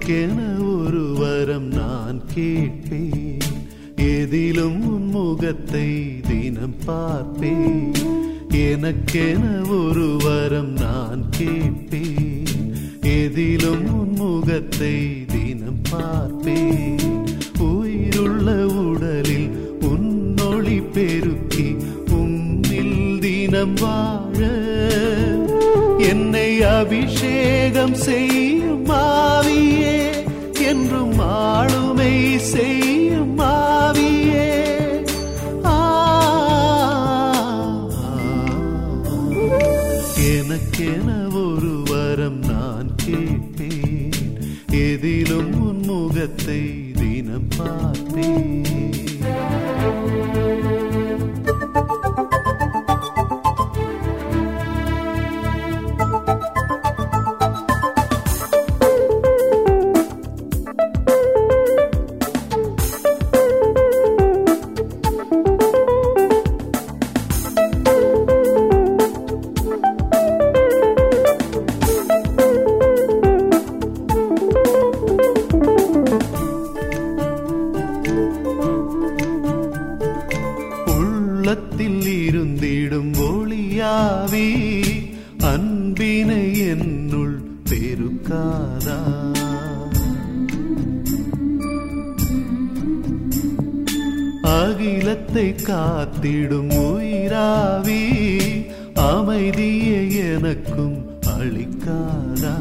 எனக்கென ஒரு வரம் நான் கேட்பேன் எதிலும் உன் முகத்தை தினம் பார்ப்பேன் எனக்கென ஒரு வரம் நான் கேட்பேன் எதிலும் உன் முகத்தை தினம் பார்ப்பேன் உயிருள்ள உடலில் உன்னொளி பெருக்கி உம்மில் தினம் வாழ என்னை அபிஷேகம் செய்யும் ஆவியே என்றும் ஆளுமை செய்யும் ஆவியே ஆ, எனக்கென ஒரு வரம் நான் கேட்பேன் எதிலும் உன் முகத்தை தினம் பார்ப்பேன் உள்ளத்தில் இருந்திடும் ஒளியாவி அன்பினை என்னுள் பெருக்காதா அகிலத்தை காத்திடும் உயிராவி அமைதியை எனக்கும் அளிக்காதா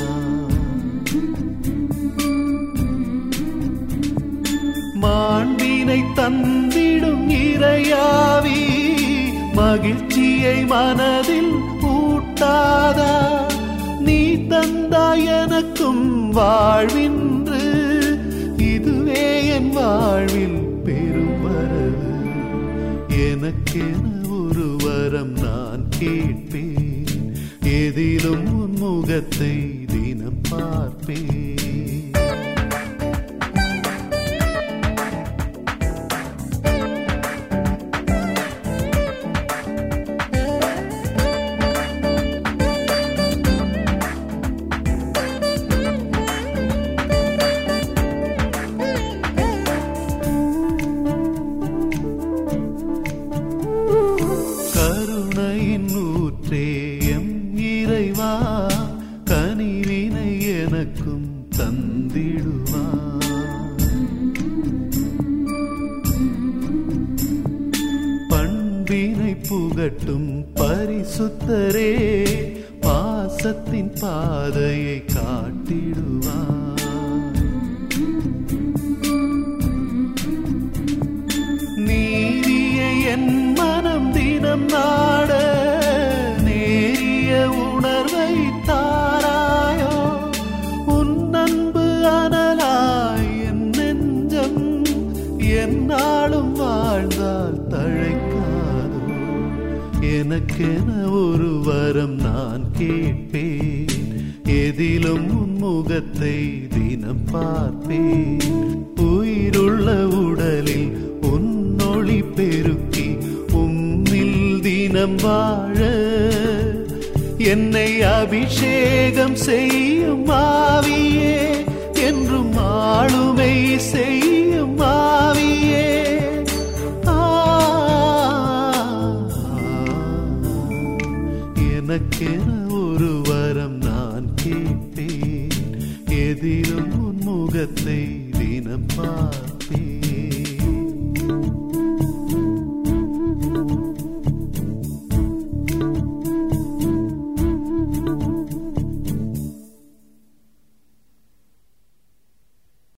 மாண்பினை தந்திடும் இறையாவி மகிழ்ச்சியை மனதில் ஊட்டாதா நீ தந்தா எனக்கும் வாழ்வின்று இதுவே என் வாழ்வில் பெரும் வரவு எனக்கென ஒரு வரம் நான் கேட்பேன் எதிலும் உன் முகத்தை தினம் பார்ப்பேன் கருணையின் ஊற்றே எம் இறைவா கனிவினை எனக்கும் தந்திடுவா பண்பினை புகட்டும் பரிசுத்தரே பாசத்தின் பாதையை காட்டிடுவா நீதியை என் மனம் தினம் நாட நேரிய உணர்வை தாராயோ உன் அன்பு அனலாய் என் நெஞ்சம் என்னாலும் வாழ்ந்தால் தழைக்காதோ எனக்கென ஒரு வரம் நான் கேட்பேன் எதிலும் உன் முகத்தை தினம் பார்ப்பேன் உயிருள்ள உடலில் உன்னொளி பெருக்கி உம்மில் தினம் வாழ என்னை அபிஷேகம் செய்யும் ஆவியே என்றும் ஆளுமை செய்யும் ஆவியே